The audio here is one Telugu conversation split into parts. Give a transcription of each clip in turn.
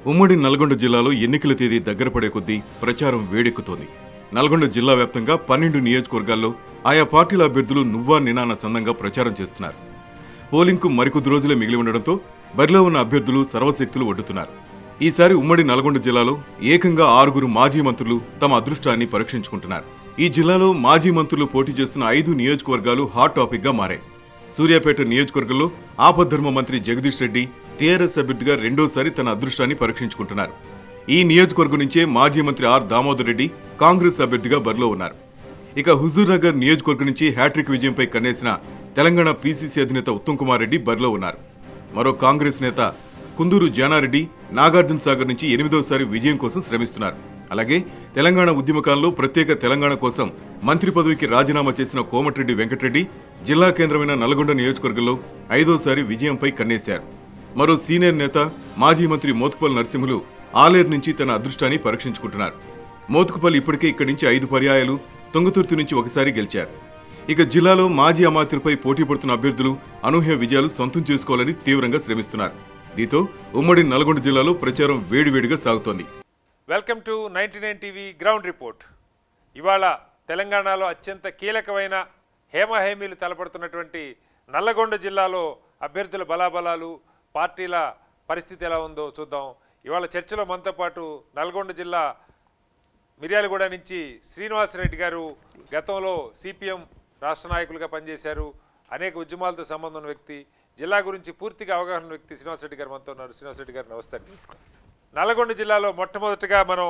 ఉమ్మడి నల్గొండ జిల్లాలో ఎన్నికల తేదీ దగ్గర పడే కొద్దీ ప్రచారం వేడెక్కుతోంది నల్గొండ జిల్లా వ్యాప్తంగా పన్నెండు నియోజకవర్గాల్లో ఆయా పార్టీల అభ్యర్థులు నువ్వా నినాన చందంగా ప్రచారం చేస్తున్నారు పోలింగ్కు మరికొద్ది రోజులే మిగిలి ఉండడంతో బరిలో ఉన్న అభ్యర్థులు సర్వశక్తులు ఒడ్డుతున్నారు ఈసారి ఉమ్మడి నల్గొండ జిల్లాలో ఏకంగా ఆరుగురు మాజీ మంత్రులు తమ అదృష్టాన్ని పరీక్షించుకుంటున్నారు ఈ జిల్లాలో మాజీ మంత్రులు పోటీ చేస్తున్న ఐదు నియోజకవర్గాలు హాట్ టాపిక్ గా మారాయి సూర్యాపేట నియోజకవర్గంలో ఆపద్ధర్మ మంత్రి జగదీష్ రెడ్డి టీఆర్ఎస్ అభ్యర్థిగా రెండోసారి తన అదృష్టాన్ని పరీక్షించుకుంటున్నారు ఈ నియోజకవర్గం నుంచే మాజీ మంత్రి ఆర్ దామోదర్ రెడ్డి కాంగ్రెస్ అభ్యర్థిగా బరిలో ఉన్నారు ఇక హుజూర్ నగర్ నియోజకవర్గం నుంచి హ్యాట్రిక్ విజయంపై కన్నేసిన తెలంగాణ పీసీసీ అధినేత ఉత్తమ్ కుమార్ రెడ్డి బరిలో ఉన్నారు మరో కాంగ్రెస్ నేత కుందూరు జానారెడ్డి నాగార్జున సాగర్ నుంచి ఎనిమిదోసారి విజయం కోసం శ్రమిస్తున్నారు అలాగే తెలంగాణ ఉద్యమకాలంలో ప్రత్యేక తెలంగాణ కోసం మంత్రి పదవికి రాజీనామా చేసిన కోమటిరెడ్డి వెంకటరెడ్డి జిల్లా కేంద్రమైన నల్గొండ నియోజకవర్గంలో ఐదోసారి విజయంపై కన్నేశారు మరో సీనియర్ నేత మాజీ మంత్రి మోత్కుపల్ నరసింహులు ఆలేరు నుంచి తన అదృష్టాన్ని పరీక్షించుకుంటున్నారు మోత్కుపల్ ఇప్పటికే ఇక్కడి నుంచి ఐదు పర్యాయాలు తుంగతుర్తి నుంచి ఒకసారి గెలిచారు ఇక జిల్లాలో మాజీ అమాత్యులపై పోటీ పడుతున్న అభ్యర్థులు అనూహ్య విజయాలు సొంతం చేసుకోవాలని తీవ్రంగా శ్రమిస్తున్నారు దీంతో ఉమ్మడి నల్గొండ జిల్లాలో ప్రచారం వేడివేడిగా సాగుతోంది welcome to ninety nine TV ground report ఇవాళ తెలంగాణలో అత్యంత కీలకమైన హేమహేమీలు తలపడుతున్నటువంటి నల్లగొండ జిల్లాలో అభ్యర్థుల బలాబలాలు పార్టీల పరిస్థితి ఎలా ఉందో చూద్దాం ఇవాళ చర్చలో మనతో పాటు నల్గొండ జిల్లా మిర్యాలగూడ నుంచి శ్రీనివాసరెడ్డి గారు గతంలో సిపిఎం రాష్ట్ర నాయకులుగా పనిచేశారు అనేక ఉద్యమాలతో సంబంధం ఉన్న వ్యక్తి జిల్లా గురించి పూర్తిగా అవగాహన ఉన్న వ్యక్తి శ్రీనివాసరెడ్డి గారు మనతో ఉన్నారు శ్రీనివాసరెడ్డి గారు నమస్తే అండి. నల్గొండ జిల్లాలో మొట్టమొదటిగా మనం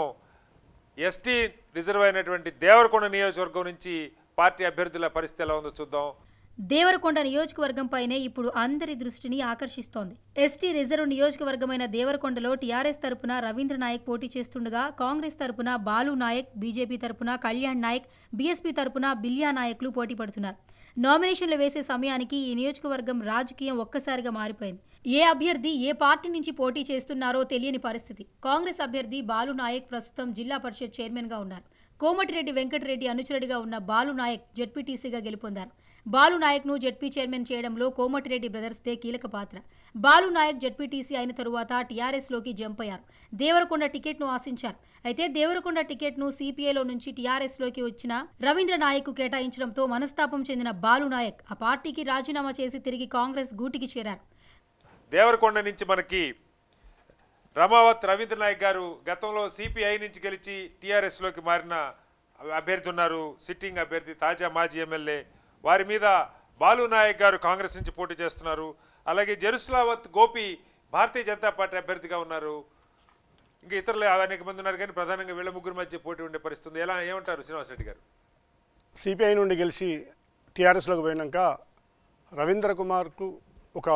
ఎస్టీ రిజర్వ్ అయినటువంటి దేవరకొండ నియోజకవర్గం నుంచి పార్టీ అభ్యర్థుల పరిస్థితి ఎలా ఉందో చూద్దాం దేవరకొండ నియోజకవర్గంపైనే ఇప్పుడు అందరి దృష్టిని ఆకర్షిస్తోంది ఎస్టీ రిజర్వ్ నియోజకవర్గమైన దేవరకొండలో టీఆర్ఎస్ తరపున రవీంద్ర నాయక్ పోటీ చేస్తుండగా కాంగ్రెస్ తరపున బాలు నాయక్ బీజేపీ తరపున కళ్యాణ్ నాయక్ బీఎస్పీ తరపున బిల్యా నాయక్లు పోటీ పడుతున్నారు నామినేషన్లు వేసే సమయానికి ఈ నియోజకవర్గం రాజకీయం ఒక్కసారిగా మారిపోయింది ఏ అభ్యర్థి ఏ పార్టీ నుంచి పోటీ చేస్తున్నారో తెలియని పరిస్థితి కాంగ్రెస్ అభ్యర్థి బాలు నాయక్ ప్రస్తుతం జిల్లా పరిషత్ చైర్మన్ గా ఉన్నారు కోమటిరెడ్డి వెంకటరెడ్డి అనుచరుడిగా ఉన్న బాలు నాయక్ జడ్పీటీసీగా గెలుపొందారు బాలు నాయక్ను జడ్పీ చైర్మన్ చేయడంలో కోమటిరెడ్డి బ్రదర్స్దే కీలక పాత్ర బాలు నాయక్ జడ్పీటీసీ అయిన తరువాత టీఆర్ఎస్లోకి జంప్ అయ్యారు దేవరకొండ టికెట్ను ఆశించారు అయితే దేవరకొండ టికెట్ను సిపిఐలో నుంచి టీఆర్ఎస్లోకి వచ్చిన రవీంద్ర నాయక్ కేటాయించడంతో మనస్తాపం చెందిన బాలు నాయక్ ఆ పార్టీకి రాజీనామా చేసి తిరిగి కాంగ్రెస్ గూటికి చేరారు దేవరకొండ నుంచి మనకి రమావత్ రవీంద్ర నాయక్ గారు గతంలో సిపిఐ నుంచి గెలిచి టీఆర్ఎస్లోకి మారిన అభ్యర్థి ఉన్నారు సిట్టింగ్ అభ్యర్థి తాజా మాజీ ఎమ్మెల్యే వారి మీద బాలు నాయక్ గారు కాంగ్రెస్ నుంచి పోటీ చేస్తున్నారు అలాగే జెరుస్లావత్ గోపి భారతీయ జనతా పార్టీ అభ్యర్థిగా ఉన్నారు ఇంకా ఇతరులు అనేక మంది ఉన్నారు కానీ ప్రధానంగా వీళ్ళ ముగ్గురు మధ్య పోటీ ఉండే పరిస్థితి ఉంది. ఎలా ఏమంటారు శ్రీనివాసరెడ్డి గారు సిపిఐ నుండి గెలిచి టీఆర్ఎస్లోకి పోయినాక రవీంద్ర కుమార్కు ఒక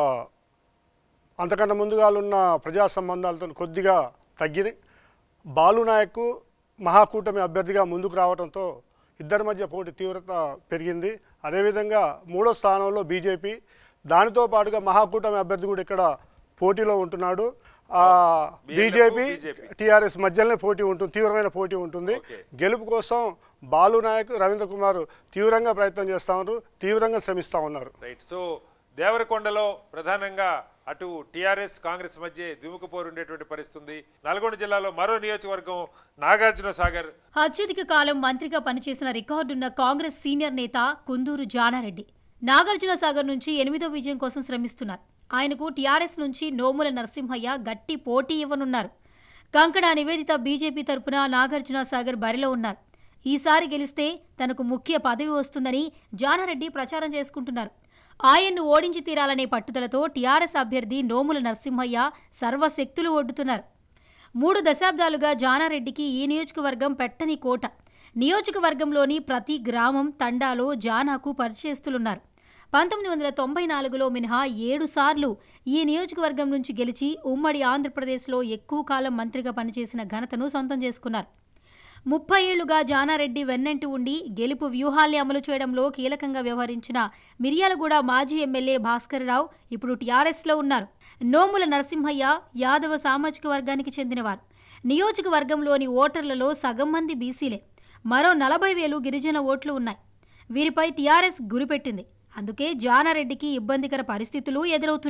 అంతకన్నా ముందుగా ఉన్న ప్రజా సంబంధాలతో కొద్దిగా తగ్గినాయి బాలు నాయక్ మహాకూటమి అభ్యర్థిగా ముందుకు రావడంతో ఇద్దరి మధ్య పోటీ తీవ్రత పెరిగింది అదేవిధంగా మూడో స్థానంలో బీజేపీ దానితో పాటుగా మహాకూటమి అభ్యర్థి కూడా ఇక్కడ పోటీలో ఉంటున్నాడు ఆ, బీజేపీ బీజేపీ. టీఆర్ఎస్ మధ్యలోనే పోటీ ఉంటుంది తీవ్రమైన పోటీ ఉంటుంది ఓకే. గెలుపు కోసం బాలు నాయక్ రవీంద్ర కుమార్ తీవ్రంగా ప్రయత్నం చేస్తూ ఉన్నారు తీవ్రంగా శ్రమిస్తూ ఉన్నారు రైట్ సో దేవరకొండలో ప్రధానంగా అటు టీఆర్ఎస్ కాంగ్రెస్ మధ్య ద్విముఖ పోరు ఉండేటువంటి పరిస్థితి ఉంది నల్గొండ జిల్లాలో మరో నియోజకవర్గం నాగార్జున సాగర్ అత్యధిక కాలం మంత్రిగా పనిచేసిన రికార్డున్న కాంగ్రెస్ సీనియర్ నేత కుందూరు జానారెడ్డి నాగార్జున సాగర్ నుంచి ఎనిమిదో విజయం కోసం శ్రమిస్తున్నారు ఆయనకు టీఆర్ఎస్ నుంచి నోముల నరసింహయ్య గట్టి పోటీ ఇవ్వనున్నారు కంకణ నివేదిత బీజేపీ తరపున నాగార్జున సాగర్ బరిలో ఉన్నారు ఈసారి గెలిస్తే తనకు ముఖ్య పదవి వస్తుందని జానారెడ్డి ప్రచారం చేసుకుంటున్నారు ఆయన్ను ఓడించి తీరాలనే పట్టుదలతో టీఆర్ఎస్ అభ్యర్థి నోముల నరసింహయ్య సర్వశక్తులు ఒడ్డుతున్నారు మూడు దశాబ్దాలుగా జానారెడ్డికి ఈ నియోజకవర్గం పెట్టని కోట నియోజకవర్గంలోని ప్రతి గ్రామం తండాలో జానాకు పరిచయస్తులున్నారు పంతొమ్మిది వందల తొంభై నాలుగులో మినహా ఏడు సార్లు ఈ నియోజకవర్గం నుంచి గెలిచి ఉమ్మడి ఆంధ్రప్రదేశ్లో ఎక్కువ కాలం మంత్రిగా పనిచేసిన ఘనతను సొంతం చేసుకున్నారు ముప్పై ఏళ్లుగా జానారెడ్డి వెన్నంటి ఉండి గెలుపు వ్యూహాల్ని అమలు చేయడంలో కీలకంగా వ్యవహరించిన మిర్యాలగూడ మాజీ ఎమ్మెల్యే భాస్కర్రావు ఇప్పుడు టీఆర్ఎస్లో ఉన్నారు నోముల నరసింహయ్య యాదవ సామాజిక వర్గానికి చెందినవారు నియోజకవర్గంలోని ఓటర్లలో సగం మంది బీసీలే మరో నలభై వేలు గిరిజన ఓట్లు ఉన్నాయి వీరిపై టీఆర్ఎస్ గురిపెట్టింది అందుకే జానారెడ్డికి ఇబ్బందికర పరిస్థితులు ఎదురవుతున్నాయి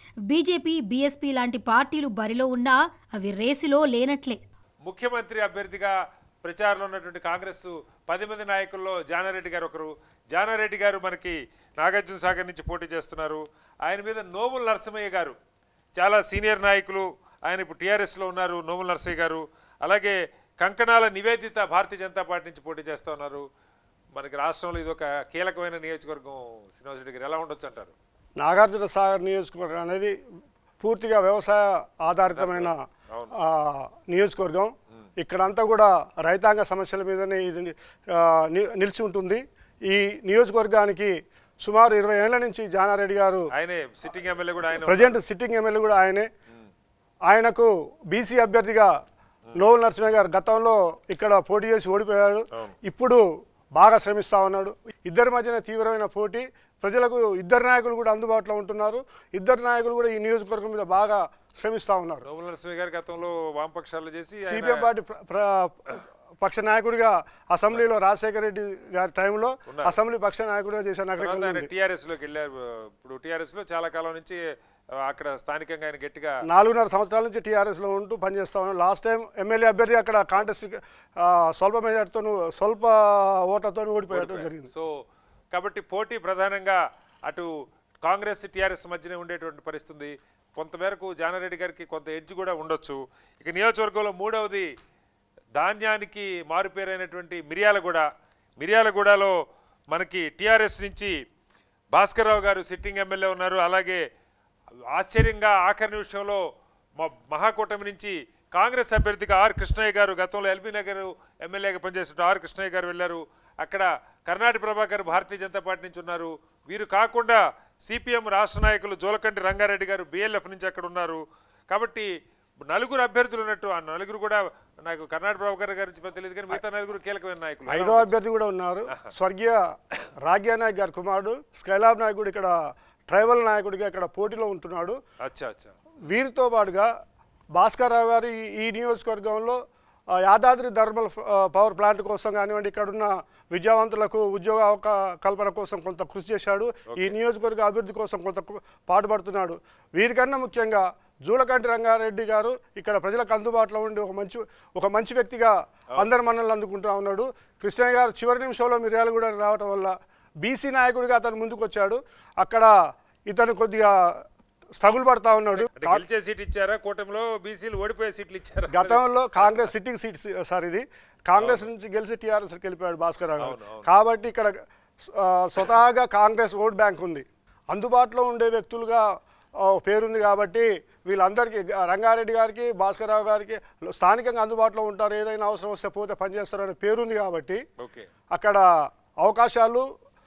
బీజేపీ బీఎస్పీ లాంటి పార్టీలు బరిలో ఉన్నా అవి రేసులో లేనట్లే ముఖ్యమంత్రి అభ్యర్థిగా ప్రచారంలో ఉన్నటువంటి కాంగ్రెస్ పది మంది నాయకుల్లో జానారెడ్డి గారు ఒకరు జానారెడ్డి గారు మనకి నాగార్జున సాగర్ నుంచి పోటీ చేస్తున్నారు ఆయన మీద నోముల నరసింహయ్య గారు చాలా సీనియర్ నాయకులు ఆయన ఇప్పుడు టీఆర్ఎస్లో ఉన్నారు నోముల నరసయ్య గారు అలాగే కంకణాల నివేదిత భారతీయ జనతా పార్టీ నుంచి పోటీ చేస్తూ ఉన్నారు మనకి రాష్ట్రంలో ఇది ఒక కీలకమైన నియోజకవర్గం శ్రీనివాసరెడ్డి గారు ఎలా ఉండొచ్చు అంటారు నాగార్జున సాగర్ నియోజకవర్గం అనేది పూర్తిగా వ్యవసాయ ఆధారితమైన ఆ, నియోజకవర్గం ఇక్కడంతా కూడా రైతాంగ సమస్యల మీదనే ఇది ఆ, ని- నిలిచి ఉంటుంది ఈ నియోజకవర్గానికి సుమారు ఇరవై ఏళ్ల నుంచి జానారెడ్డి గారు ఆయనే సిట్టింగ్ ఎమ్మెల్యే కూడా ఆయన ప్రజెంట్ సిట్టింగ్ ఎమ్మెల్యే కూడా ఆయనే ఆయనకు బీసీ అభ్యర్థిగా నోవల్ నరసింహ గారు గతంలో ఇక్కడ పోటీ చేసి ఓడిపోయాడు ఇప్పుడు బాగా శ్రమిస్తా ఉన్నాడు ఇద్దరి మధ్యన తీవ్రమైన పోటీ ప్రజలకు ఇద్దరు నాయకులు కూడా అందుబాటులో ఉంటున్నారు ఇద్దరు నాయకులు కూడా ఈ నియోజకవర్గం మీద బాగా శ్రమిస్తా ఉన్నారు నోముల నరసింహ గారు గతంలో వామపక్షాలు చేసి ఆయన- సిపిఎం పార్టీ ప్ర- ప్ర- పక్ష నాయకుడిగా అసెంబ్లీలో రాజశేఖర రెడ్డి గారి టైంలో అసెంబ్లీ పక్ష నాయకుడిగా చేసిన తర్వాత నాయకుడు ఆయన టీఆర్ఎస్ లోకి వెళ్ళారు ఇప్పుడు టీఆర్ఎస్ లో చాలా కాలం నుంచి ఆ, అక్కడ స్థానికంగా ఆయన గట్టిగా నాలుగున్నర సంవత్సరాల నుంచి టీఆర్ఎస్లో ఉంటూ పనిచేస్తా ఉన్నాను లాస్ట్ టైం ఎమ్మెల్యే అభ్యర్థి అక్కడ కాంటెస్ట్ ఆ, స్వల్ప మెజార్టీతో స్వల్ప ఓట్లతో ఓడిపోయడం జరిగింది సో కాబట్టి పోటీ ప్రధానంగా అటు కాంగ్రెస్ టీఆర్ఎస్ మధ్యనే ఉండేటువంటి పరిస్థితి ఉంది కొంతమేరకు జానారెడ్డి గారికి కొంత ఎడ్జ్ కూడా ఉండొచ్చు ఇక నియోజకవర్గంలో మూడవది ధాన్యానికి మారుపేరైనటువంటి మిర్యాలగూడ మిర్యాలగూడలో మనకి టీఆర్ఎస్ నుంచి భాస్కర్రావు గారు సిట్టింగ్ ఎమ్మెల్యే ఉన్నారు అలాగే ఆశ్చర్యంగా ఆఖరి నిమిషంలో మ- మహాకూటమి నుంచి కాంగ్రెస్ అభ్యర్థిగా ఆర్ కృష్ణయ్య గారు గతంలో ఎల్బీ నగర్ ఎమ్మెల్యేగా పనిచేస్తున్న ఆర్ కృష్ణయ్య గారు వెళ్ళారు అక్కడ కర్ణాటక ప్రభాకర్ భారతీయ జనతా పార్టీ నుంచి ఉన్నారు వీరు కాకుండా సిపిఎం రాష్ట్ర నాయకులు జోలకంటి రంగారెడ్డి గారు బిఎల్ఎఫ్ నుంచి అక్కడ ఉన్నారు కాబట్టి నలుగురు అభ్యర్థులు ఉన్నట్టు ఆ నలుగురు కూడా నాకు కర్ణాటక ప్రభాకర్ గారి నుంచి పెద్ద తెలియదు కానీ మిగతా నలుగురు కీలకమైన నాయకులు ఐదో అభ్యర్థి కూడా ఉన్నారు స్వర్గీయ రాగ్యా నాయక్ గారి కుమారుడు స్కైలాబ్ నాయకుడు ఇక్కడ ట్రైబల్ నాయకుడిగా ఇక్కడ పోటీలో ఉంటున్నాడు అచ్చా అచ్చా వీరితో పాటుగా భాస్కర్రావు గారు ఈ- ఈ నియోజకవర్గంలో ఆ, యాదాద్రి థర్మల్ ఫ్- ఆ, పవర్ ప్లాంట్ కోసం కానివ్వండి ఇక్కడున్న విద్యావంతులకు ఉద్యోగ అవకా కల్పన కోసం కొంత కృషి చేశాడు ఈ నియోజకవర్గ అభివృద్ధి కోసం కొంత కు- పాటుపడుతున్నాడు వీరికన్నా ముఖ్యంగా జూలకంటి రంగారెడ్డి గారు ఇక్కడ ప్రజలకు అందుబాటులో ఉండి ఒక మంచి ఒక మంచి వ్యక్తిగా అందరి మన్నలు అందుకుంటా ఉన్నాడు కృష్ణయ్య గారు చివరి నిమిషంలో మిర్యాలగూడ రావటం వల్ల బీసీ నాయకుడిగా అతను ముందుకు వచ్చాడు అక్కడ ఇతను కొద్దిగా స్ట్రగుల్ పడతా ఉన్నాడు అంటే గెలిచే సీట్ ఇచ్చారా కూటమిలో బీసీలు ఓడిపోయే సీట్లు ఇచ్చారా గతంలో కాంగ్రెస్ సిట్టింగ్ సీట్ సార్ ఇది కాంగ్రెస్ నుంచి గెలిచి టీఆర్ఎస్కి వెళ్ళిపోయాడు భాస్కర్ రావు గారు కాబట్టి ఇక్కడ ఆ, స్వతహాగా కాంగ్రెస్ ఓట్ బ్యాంక్ ఉంది అందుబాటులో ఉండే వ్యక్తులుగా ఆ, పేరుంది కాబట్టి వీళ్ళందరికీ గ- రంగారెడ్డి గారికి భాస్కర్ రావు గారికి స్థానికంగా అందుబాటులో ఉంటారు ఏదైనా అవసరం వస్తే పోతే పనిచేస్తారు అనే పేరుంది కాబట్టి ఓకే అక్కడ అవకాశాలు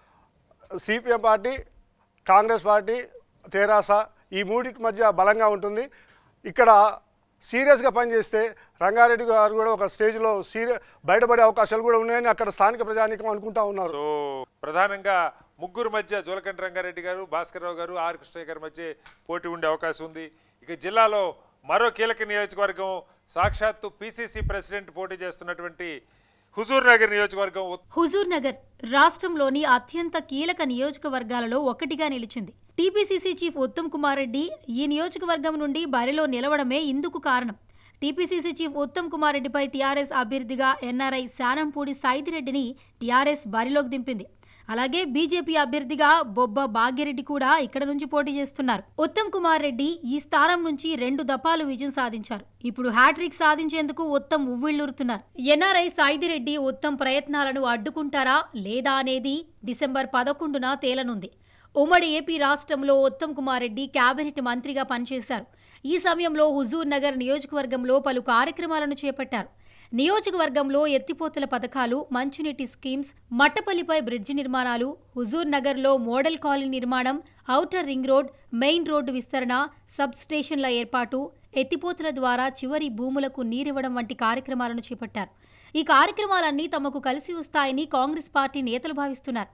సిపిఎం పార్టీ కాంగ్రెస్ పార్టీ తెరాస ఈ మూడింటి మధ్య బలంగా ఉంటుంది ఇక్కడ సీరియస్గా పనిచేస్తే రంగారెడ్డి గారు కూడా ఒక స్టేజ్లో సీరియస్ బయటపడే అవకాశాలు కూడా ఉన్నాయని అక్కడ స్థానిక ప్రజానీకం అనుకుంటా ఉన్నారు సో ప్రధానంగా ముగ్గురు మధ్య జోలకంటి రంగారెడ్డి గారు భాస్కర్ రావు గారు ఆర్ కృష్ణయ్య గారి మధ్య పోటీ ఉండే అవకాశం ఉంది ఇక జిల్లాలో మరో కీలక నియోజకవర్గం సాక్షాత్తు పిసిసి ప్రెసిడెంట్ పోటీ చేస్తున్నటువంటి హుజూర్ నగర్ నియోజకవర్గం ఉత్- హుజూర్ నగర్ రాష్ట్రంలోని అత్యంత కీలక నియోజకవర్గాలలో ఒకటిగా నిలిచింది టీపీసీసీ చీఫ్ ఉత్తమ్ కుమార్ రెడ్డి ఈ నియోజకవర్గం నుండి బరిలో నిలవడమే ఇందుకు కారణం టీపీసీసీ చీఫ్ ఉత్తమ్ కుమార్ రెడ్డిపై టీఆర్ఎస్ అభ్యర్థిగా ఎన్ఆర్ఐ శానంపూడి సైదిరెడ్డిని టీఆర్ఎస్ బరిలోకి దింపింది అలాగే బీజేపీ అభ్యర్థిగా బొబ్బ భాగ్యరెడ్డి కూడా ఇక్కడ నుంచి పోటీ చేస్తున్నారు ఉత్తమ్ కుమార్ రెడ్డి ఈ స్థానం నుంచి రెండు దఫాలు విజయం సాధించారు ఇప్పుడు హ్యాట్రిక్ సాధించేందుకు ఉత్తమ్ ఉవ్విళ్లూరుతున్నారు ఎన్ఆర్ఐ సాయిదిరెడ్డి ఉత్తమ్ ప్రయత్నాలను అడ్డుకుంటారా లేదా అనేది డిసెంబర్ పదకొండున తేలనుంది ఉమ్మడి ఏపీ రాష్ట్రంలో ఉత్తమ్ కుమార్ రెడ్డి కేబినెట్ మంత్రిగా పనిచేశారు ఈ సమయంలో హుజూర్ నగర్ నియోజకవర్గంలో పలు కార్యక్రమాలను చేపట్టారు నియోజకవర్గంలో ఎత్తిపోతల పథకాలు మంచినీటి స్కీమ్స్ మట్టపల్లిపై బ్రిడ్జి నిర్మాణాలు హుజూర్ నగర్లో మోడల్ కాలనీ నిర్మాణం outer ring road main road విస్తరణ సబ్ స్టేషన్ల ఏర్పాటు ఎత్తిపోతల ద్వారా చివరి భూములకు నీరివ్వడం వంటి కార్యక్రమాలను చేపట్టారు ఈ కార్యక్రమాలన్నీ తమకు కలిసి వస్తాయని కాంగ్రెస్ పార్టీ నేతలు భావిస్తున్నారు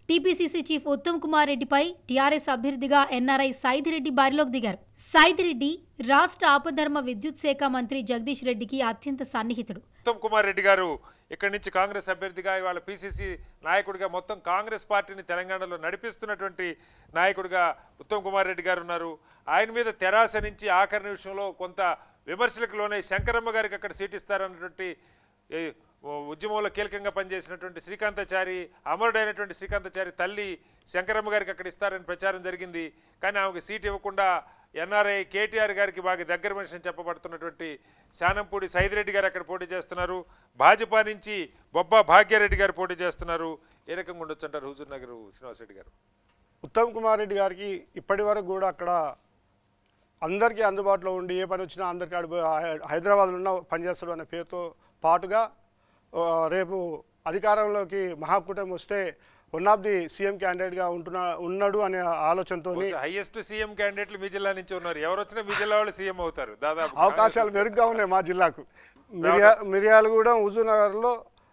టీపీసీసీ చీఫ్ ఉత్తమ్ కుమార్ రెడ్డిపై టీఆర్ఎస్ అభ్యర్థిగా ఎన్ఆర్ఐ సైదిరెడ్డి బరిలోకి దిగారు సైదిరెడ్డి రాష్ట్ర ఆపధర్మ విద్యుత్ శాఖ మంత్రి జగదీష్ రెడ్డికి అత్యంత సన్నిహితుడు ఉత్తమ్ కుమార్ రెడ్డి గారు ఇక్కడి నుంచి కాంగ్రెస్ అభ్యర్థిగా ఇవాళ పిసిసి నాయకుడిగా మొత్తం కాంగ్రెస్ పార్టీని తెలంగాణలో నడిపిస్తున్నటువంటి నాయకుడిగా ఉత్తమ్ కుమార్ రెడ్డి గారు ఉన్నారు ఆయన మీద తెరాస నుంచి ఆఖరి నిమిషంలో కొంత విమర్శలకు లోనే శంకరమ్మ గారికి అక్కడ సీట్ ఇస్తారన్నటువంటి ఏ, ఓ ఉద్యమంలో కీలకంగా పనిచేసినటువంటి శ్రీకాంతాచారి అమరుడైనటువంటి శ్రీకాంతాచారి తల్లి శంకరమ్మ గారికి అక్కడ ఇస్తారని ప్రచారం జరిగింది కానీ ఆమెకు సీట్ ఇవ్వకుండా ఎన్ఆర్ఐ కేటీఆర్ గారికి బాగా దగ్గర మనిషి అని చెప్పబడుతున్నటువంటి శానంపూడి సైదిరెడ్డి గారు అక్కడ పోటీ చేస్తున్నారు భాజపా నుంచి బొబ్బా భాగ్యారెడ్డి గారు పోటీ చేస్తున్నారు ఏ రకంగా ఉండొచ్చు అంటారు హుజూర్ నగర్ శ్రీనివాసరెడ్డి గారు ఉత్తమ్ కుమార్ రెడ్డి గారికి ఇప్పటి వరకు కూడా అక్కడ అందరికీ అందుబాటులో ఉండి ఏ పని వచ్చినా అందరికీ అడు హైదరాబాద్లో ఉన్న పనిచేస్తాడు అనే పేరుతో పాటుగా ఆ, రేపు అధికారంలోకి మహాకూటమి వస్తే వన్ ఆఫ్ ది సీఎం క్యాండిడేట్గా ఉంటున్నా ఉన్నాడు అనే ఆలోచనతో హైయెస్ట్ సీఎం క్యాండిడేట్లు మీ జిల్లా నుంచి ఉన్నారు ఎవరు వచ్చినా మీ జిల్లా వాళ్ళు సీఎం అవుతారు దాదాపు అవకాశాలు మెరుగ్గా ఉన్నాయి మా జిల్లాకు మిరియా మిర్యాలగూడెం హుజూర్నగర్లో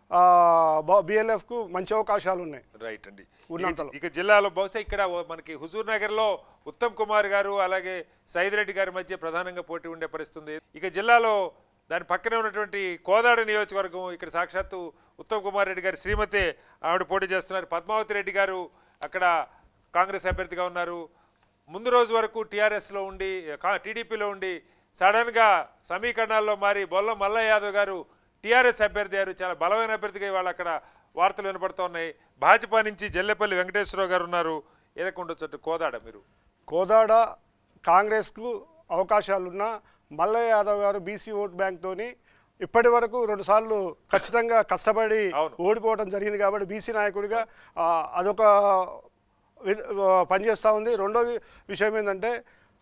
బిఎల్ఎఫ్కు మంచి అవకాశాలు ఉన్నాయి రైట్ అండి ఉన్నంతలో. ఇక- ఇక జిల్లాలో బహుశా ఇక్కడ ఓ- మనకి హుజూర్ నగర్ లో ఉత్తమ్ కుమార్ గారు అలాగే సైదిరెడ్డి గారి మధ్య ప్రధానంగా పోటీ ఉండే పరిస్థితి ఉంది ఇక జిల్లాలో దాని పక్కనే ఉన్నటువంటి కోదాడ నియోజకవర్గం ఇక్కడ సాక్షాత్తు ఉత్తమ్ కుమార్ రెడ్డి గారి శ్రీమతి ఆవిడ పోటీ చేస్తున్నారు పద్మావతి రెడ్డి గారు అక్కడ కాంగ్రెస్ అభ్యర్థిగా ఉన్నారు ముందు రోజు వరకు టీఆర్ఎస్లో ఉండి కా- టీడీపీలో ఉండి సడన్గా సమీకరణాల్లో మారి బొల్ల మల్లయ్య యాదవ్ గారు టీఆర్ఎస్ అభ్యర్థి గారు చాలా బలమైన అభ్యర్థిగా ఇవాళ అక్కడ వార్తలు వినపడుతూ ఉన్నాయి భాజపా నుంచి జల్లెపల్లి వెంకటేశ్వరరావు గారు ఉన్నారు ఏ రకం ఉండొచ్చు కోదాడ మీరు కోదాడ కాంగ్రెస్కు అవకాశాలున్న మల్లయ్య యాదవ్ గారు బీసీ ఓట్ బ్యాంక్తోని ఇప్పటి వరకు రెండుసార్లు ఖచ్చితంగా కష్టపడి అవును. ఓడిపోవడం జరిగింది కాబట్టి బీసీ నాయకుడిగా ఆ, అదొక వి- పనిచేస్తూ ఉంది రెండో వి- విషయం ఏంటంటే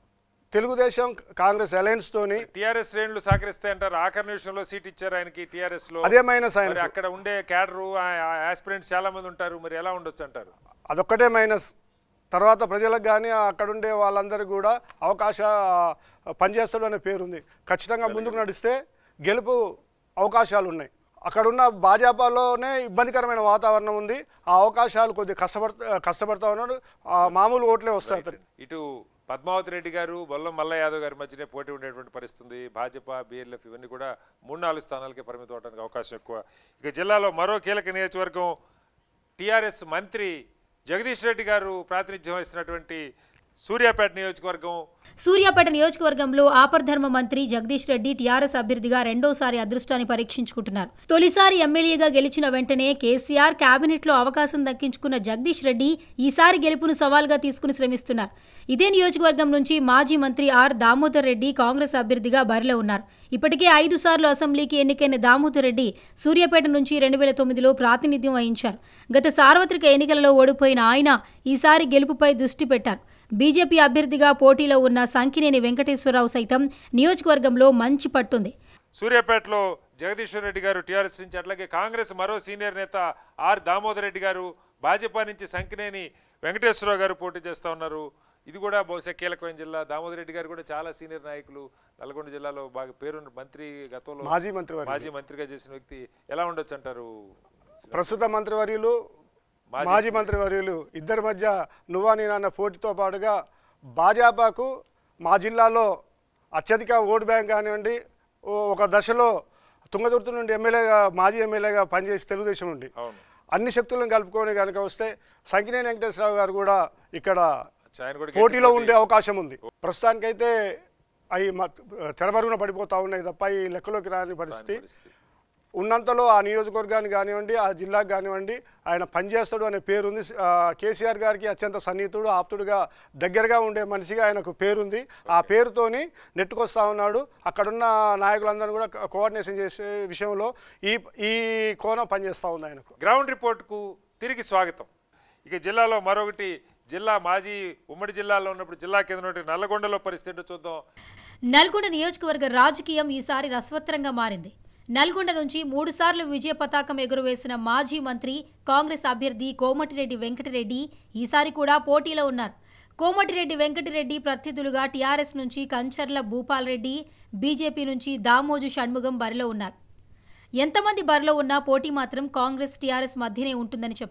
తెలుగుదేశం కాంగ్రెస్ అలయన్స్తోని టీఆర్ఎస్ శ్రేణులు సహకరిస్తాయి అంటారు ఆఖరి నిమిషంలో సీట్ ఇచ్చారు ఆయనకి టీఆర్ఎస్ లో అదే మైనస్ ఆయన మరి అక్కడ ఉండే క్యాడరు ఆస్పిరెంట్స్ చాలా మంది ఉంటారు మరి ఎలా ఉండొచ్చు అంటారు అదొక్కటే మైనస్ తర్వాత ప్రజలకు కానీ అక్కడుండే వాళ్ళందరికీ కూడా అవకాశ పనిచేస్తాడు అనే పేరుంది ఖచ్చితంగా ముందుకు నడిస్తే గెలుపు అవకాశాలు ఉన్నాయి అక్కడున్న భాజపాలోనే ఇబ్బందికరమైన వాతావరణం ఉంది ఆ అవకాశాలు కొద్దిగా కష్టపడతా కష్టపడతా ఉన్నాడు ఆ మామూలు ఓట్లే వస్తాయి అతనికి. ఇటు పద్మావతి రెడ్డి గారు బొల్లం మల్ల యాదవ్ గారి మధ్యనే పోటీ ఉండేటువంటి పరిస్థితి ఉంది భాజపా బీఎల్ఎఫ్ ఇవన్నీ కూడా మూడు నాలుగు స్థానాలకే పరిమితం అవడానికి అవకాశం ఎక్కువ ఇక జిల్లాలో మరో కీలక నియోజకవర్గం టీఆర్ఎస్ మంత్రి జగదీష్ రెడ్డి గారు ప్రాతినిధ్యం వహిస్తున్నటువంటి సూర్యాపేట నియోజకవర్గం సూర్యాపేట నియోజకవర్గంలో ఆపద్ధర్మ మంత్రి జగదీష్ రెడ్డి టీఆర్ఎస్ అభ్యర్థిగా రెండోసారి అదృష్టాన్ని పరీక్షించుకుంటున్నారు తొలిసారి ఎమ్మెల్యేగా గెలిచిన వెంటనే కేసీఆర్ కేబినెట్లో అవకాశం దక్కించుకున్న జగదీష్ రెడ్డి ఈసారి గెలుపును సవాల్గా తీసుకుని శ్రమిస్తున్నారు ఇదే నియోజకవర్గం నుంచి మాజీ మంత్రి ఆర్ దామోదర్ రెడ్డి కాంగ్రెస్ అభ్యర్థిగా బరిలో ఉన్నారు ఇప్పటికే ఐదు సార్లు అసెంబ్లీకి ఎన్నికైన దామోదర్ రెడ్డి సూర్యాపేట నుంచి రెండు వేల తొమ్మిదిలో ప్రాతినిధ్యం వహించారు గత సార్వత్రిక ఎన్నికలలో ఓడిపోయిన ఆయన ఈసారి గెలుపుపై దృష్టి పెట్టారు బీజేపీ అభ్యర్థిగా పోటీలో ఉన్న సంకినేని వెంకటేశ్వరరావు సైతం నియోజకవర్గంలో మంచి పట్టుంది సూర్యాపేటలో జగదీశ్వర్ రెడ్డి గారు టీఆర్ఎస్ నుంచి అట్లాగే కాంగ్రెస్ మరో సీనియర్ నేత ఆర్ దామోదర్ రెడ్డి గారు భాజపా నుంచి సంకినేని వెంకటేశ్వరరావు గారు పోటీ చేస్తూ ఉన్నారు ఇది కూడా బహుశా కీలకమైన జిల్లా దామోదర్ రెడ్డి గారు కూడా చాలా సీనియర్ నాయకులు నల్గొండ జిల్లాలో బాగా పేరున్న మంత్రి గతంలో మాజీ మంత్రివర్యులు. మాజీ మంత్రిగా చేసిన వ్యక్తి ఎలా ఉండొచ్చు అంటారు ప్రస్తుత మంత్రివర్యులు మాజీ మాజీ మంత్రివర్యులు ఇద్దరి మధ్య నువ్వా నేను అన్న పోటీతో పాటుగా భాజపాకు మా జిల్లాలో అత్యధిక ఓటు బ్యాంక్ కానివ్వండి ఓ- ఒక దశలో తుంగతుర్తి నుండి ఎమ్మెల్యేగా మాజీ ఎమ్మెల్యేగా పనిచేసి తెలుగుదేశం నుండి అవును అన్ని శక్తులను కలుపుకొని కనుక వస్తే సంకినేని వెంకటేశ్వరరావు గారు కూడా ఇక్కడ ఆయన కూడా పోటీలో ఉండే అవకాశం ఉంది ప్రస్తుతానికైతే అవి తెరమరుగున పడిపోతా ఉన్నాయి తప్ప ఈ లెక్కలోకి రాని పరిస్థితి పరిస్థితి. ఉన్నంతలో ఆ నియోజకవర్గానికి కానివ్వండి ఆ జిల్లాకు కానివ్వండి ఆయన పనిచేస్తాడు అనే పేరుంది ఆ, కేసీఆర్ గారికి అత్యంత సన్నిహితుడు ఆప్తుడుగా దగ్గరగా ఉండే మనిషిగా ఆయనకు పేరుంది ఆ పేరుతోని నెట్టుకొస్తా ఉన్నాడు అక్కడున్న నాయకులందరూ కూడా కోఆర్డినేషన్ చేసే విషయంలో ఈ ఈ కోణం పనిచేస్తూ ఉంది ఆయనకు గ్రౌండ్ రిపోర్ట్కు తిరిగి స్వాగతం ఇక జిల్లాలో మరొకటి జిల్లా మాజీ ఉమ్మడి జిల్లాలో ఉన్నప్పుడు జిల్లా కేంద్రం నల్లగొండలో పరిస్థితి ఏంటో చూద్దాం నల్గొండ నియోజకవర్గ రాజకీయం ఈసారి రసవత్తరంగా మారింది నల్గొండ నుంచి మూడుసార్లు విజయ పతాకం ఎగురవేసిన మాజీ మంత్రి కాంగ్రెస్ అభ్యర్థి కోమటిరెడ్డి వెంకటరెడ్డి ఈసారి కూడా పోటీలో ఉన్నారు కోమటిరెడ్డి వెంకటరెడ్డి ప్రత్యర్థులుగా టీఆర్ఎస్ నుంచి కంచర్ల భూపాల్ రెడ్డి బీజేపీ నుంచి దామోజు షణ్ముగం బరిలో ఉన్నారు ఎంతమంది బరిలో ఉన్నా పోటీ మాత్రం కాంగ్రెస్ టీఆర్ఎస్ మధ్యనే ఉంటుందని చెప్పాలి